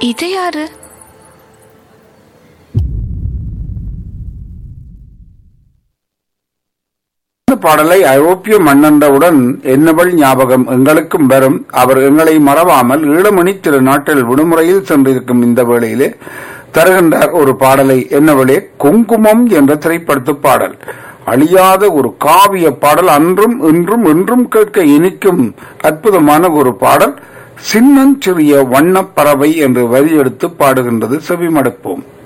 இது யாரு இந்த பாடலை ஐரோப்பிய மன்னண்டவுடன் என்னவள் ஞாபகம் எங்களுக்கும் வரும் அவர் எங்களை மறவாமல் ஈழமணி திரு நாட்டில் விடுமுறையில் சென்றிருக்கும் இந்த வேளையிலே தருகின்றார் ஒரு பாடலை என்னவளே குங்குமம் என்ற திரைப்படத்து பாடல் அழியாத ஒரு காவிய பாடல் அன்றும் இன்றும் என்றும் கேட்க இனிக்கும் அற்புதமான ஒரு பாடல் சின்னஞ்சிறிய வண்ணப் பறவை என்று வரி எடுத்து பாடுகின்றது செவிமடுப்போம்